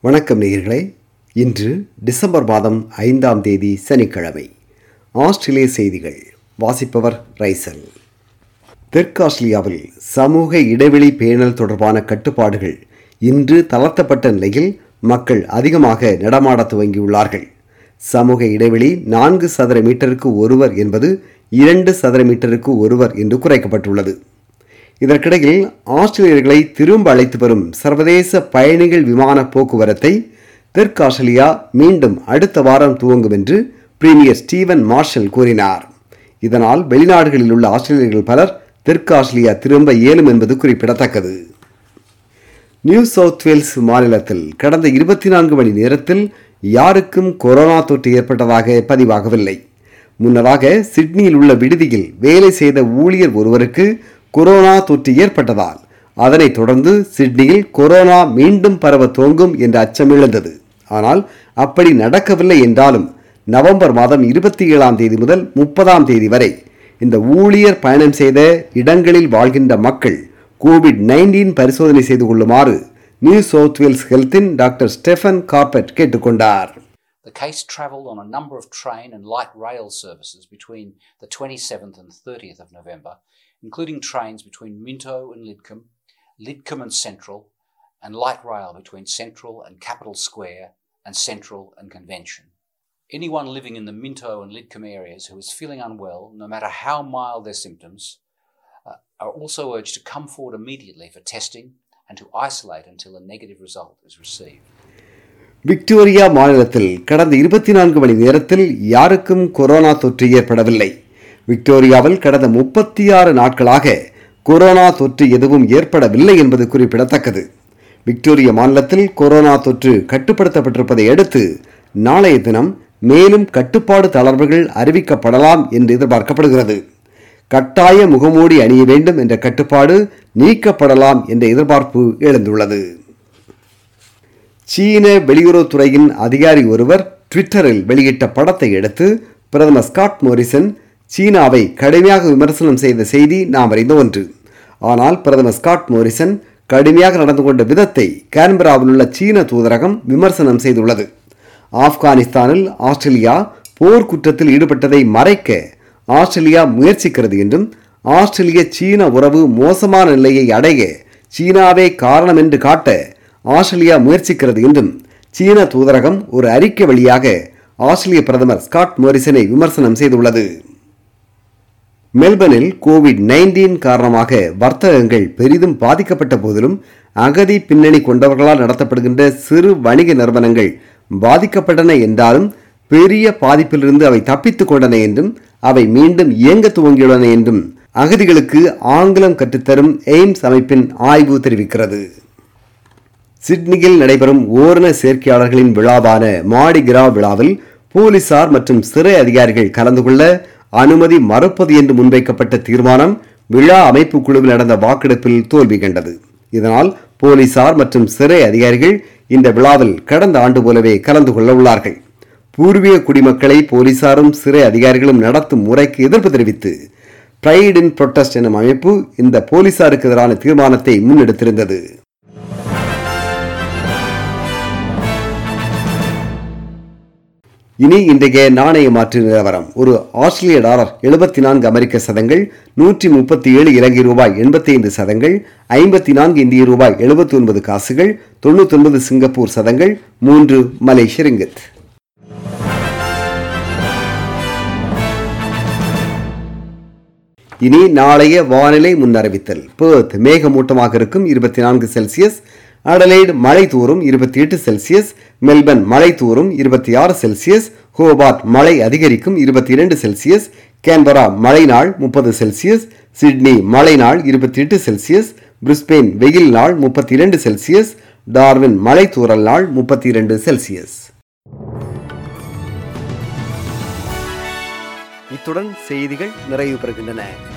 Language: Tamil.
வணக்கம் நேயர்களே இன்று டிசம்பர் மாதம் ஐந்தாம் தேதி சனிக்கிழமை ஆஸ்திரேலிய செய்திகள் வாசிப்பவர் ரைசல் தெற்கு ஆஸ்திரேலியாவில் சமூக இடைவெளி பேணல் தொடர்பான கட்டுப்பாடுகள் இன்று தளர்த்தப்பட்ட நிலையில் மக்கள் அதிகமாக நடமாட துவங்கியுள்ளார்கள் சமூக இடைவெளி நான்கு சதுர மீட்டருக்கு ஒருவர் என்பது இரண்டு சதுர மீட்டருக்கு ஒருவர் என்று குறைக்கப்பட்டுள்ளது இதற்கிடையில் ஆஸ்திரேலியர்களை திரும்ப அழைத்து வரும் சர்வதேச பயணிகள் விமான போக்குவரத்தை தெற்கு ஆஸ்திரேலியா மீண்டும் அடுத்த வாரம் துவங்கும் என்று பிரீமியர் ஸ்டீவன் மார்ஷல் கூறினார் இதனால் வெளிநாடுகளில் உள்ள ஆஸ்திரேலியர்கள் பலர் தெற்கு ஆஸ்திரேலியா திரும்ப இயலும் என்பது குறிப்பிடத்தக்கது நியூ சவுத் வேல்ஸ் மாநிலத்தில் கடந்த இருபத்தி நான்கு மணி நேரத்தில் யாருக்கும் கொரோனா தொற்று ஏற்பட்டதாக பதிவாகவில்லை முன்னதாக சிட்னியில் உள்ள விடுதியில் வேலை செய்த ஊழியர் ஒருவருக்கு கொரோனா தொற்று ஏற்பட்டதால் அதனைத் தொடர்ந்து சிட்னியில் கொரோனா மீண்டும் பரவ துவங்கும் என்ற அச்சம் எழுந்தது ஆனால் அப்படி நடக்கவில்லை என்றாலும் நவம்பர் மாதம் இருபத்தி ஏழாம் தேதி முதல் முப்பதாம் தேதி வரை இந்த ஊழியர் பயணம் செய்த இடங்களில் வாழ்கின்ற மக்கள் கோவிட் நைன்டீன் பரிசோதனை செய்து கொள்ளுமாறு நியூ சவுத் வேல்ஸ் ஹெல்த்தின் டாக்டர் ஸ்டெஃபன் கார்பெட் கேட்டுக்கொண்டார் The case travelled on a number of train and light rail services between the 27th and 30th of November, including trains between Minto and Lidcombe, Lidcombe and Central, and light rail between Central and Capital Square and Central and Convention. Anyone living in the Minto and Lidcombe areas who is feeling unwell, no matter how mild their symptoms, uh, are also urged to come forward immediately for testing and to isolate until a negative result is received. Victoria மாநிலத்தில் கடந்த இருபத்தி நான்கு மணி நேரத்தில் யாருக்கும் கொரோனா தொற்று ஏற்படவில்லை விக்டோரியாவில் கடந்த முப்பத்தி ஆறு நாட்களாக கொரோனா தொற்று எதுவும் ஏற்படவில்லை என்பது குறிப்பிடத்தக்கது விக்டோரியா மாநிலத்தில் கொரோனா தொற்று கட்டுப்படுத்தப்பட்டிருப்பதை அடுத்து நாளைய தினம் மேலும் கட்டுப்பாடு தளர்வுகள் அறிவிக்கப்படலாம் என்று எதிர்பார்க்கப்படுகிறது கட்டாய முகமூடி அணிய வேண்டும் என்ற கட்டுப்பாடு நீக்கப்படலாம் என்ற எதிர்பார்ப்பு எழுந்துள்ளது சீன வெளியுறவுத்துறையின் அதிகாரி ஒருவர் ட்விட்டரில் வெளியிட்ட படத்தை எடுத்து பிரதமர் ஸ்காட் மோரிசன் சீனாவை கடுமையாக விமர்சனம் செய்த செய்தி நாம் அறிந்த ஒன்று ஆனால் பிரதமர் ஸ்காட் மோரிசன் கடுமையாக நடந்து கொண்ட விதத்தை கான்பராவில் உள்ள சீன தூதரகம் விமர்சனம் செய்துள்ளது ஆப்கானிஸ்தானில் ஆஸ்திரேலியா போர் குற்றத்தில் ஈடுபட்டதை மறைக்க ஆஸ்திரேலியா முயற்சிக்கிறது என்றும் ஆஸ்திரேலிய சீன உறவு மோசமான நிலையை அடைய சீனாவே காரணம் என்று காட்ட ஆஸ்திரேலியா முயற்சிக்கிறது என்றும் சீன தூதரகம் ஒரு அறிக்கை வழியாக ஆஸ்திரேலிய பிரதமர் ஸ்காட் மோரிசனை விமர்சனம் செய்துள்ளது மெல்பர்னில் கோவிட் நைன்டீன் காரணமாக வர்த்தகங்கள் பெரிதும் பாதிக்கப்பட்ட போதிலும் அகதி பின்னணி கொண்டவர்களால் நடத்தப்படுகின்ற சிறு வணிக நிறுவனங்கள் பாதிக்கப்பட்டன என்றாலும் பெரிய பாதிப்பிலிருந்து அவை தப்பித்துக் கொண்டன என்றும் அவை மீண்டும் இயங்க துவங்கியுள்ளன என்றும் அகதிகளுக்கு ஆங்கிலம் கற்றுத்தரும் எய்ம்ஸ் அமைப்பின் ஆய்வு தெரிவிக்கிறது சிட்னியில் நடைபெறும் ஓரண சேர்க்கையாளர்களின் விழாவான மாடிகிரா விழாவில் போலீசார் மற்றும் சிறை அதிகாரிகள் கலந்து கொள்ள அனுமதி மறுப்பது என்று முன்வைக்கப்பட்ட தீர்மானம் விழா அமைப்பு குழுவில் நடந்த வாக்கெடுப்பில் தோல்வி கண்டது இதனால் போலீசார் மற்றும் சிறை அதிகாரிகள் இந்த விழாவில் கடந்த ஆண்டு போலவே கலந்து கொள்ள உள்ளார்கள் பூர்வீக குடிமக்களை போலீசாரும் சிறை அதிகாரிகளும் நடத்தும் முறைக்கு எதிர்ப்பு தெரிவித்து பிரைட் இன் புரொட்டஸ்ட் எனும் அமைப்பு இந்த போலீசாருக்கு எதிரான தீர்மானத்தை முன்னெடுத்திருந்தது இனி இன்றைய நாணய மாற்று நிலவரம் ஒரு ஆஸ்திரேலிய டாலர் எழுபத்தி நான்கு அமெரிக்க சதங்கள் நூற்றி முப்பத்தி ஏழு இலங்கை ரூபாய் எண்பத்தி ஐந்து சதங்கள் ஐம்பத்தி நான்கு இந்திய ரூபாய் எழுபத்தி ஒன்பது காசுகள் தொண்ணூத்தி ஒன்பது சிங்கப்பூர் சதங்கள் மூன்று மலேசிய ரிங்கித் இனி நாளைய வானிலை முன்னறிவித்தல் பேர்த் மேகமூட்டமாக இருக்கும் இருபத்தி நான்கு செல்சியஸ் அடலைடு மழை தூரும் இருபத்தி எட்டு செல்சியஸ் மெல்பர்ன் மழை தூரும் இருபத்தி ஆறு செல்சியஸ் ஹோபார்ட் மழை அதிகரிக்கும் இருபத்தி இரண்டு செல்சியஸ் கேன்பரா மழை நாள் முப்பது செல்சியஸ் சிட்னி மழை நாள் இருபத்தி எட்டு செல்சியஸ் பிரிஸ்பெயின் வெயில் நாள் முப்பத்தி இரண்டு செல்சியஸ் டார்வின் மழை தூறல் நாள் முப்பத்தி இரண்டு செல்சியஸ் இத்துடன் செய்திகள் நிறைவு பெறுகின்றன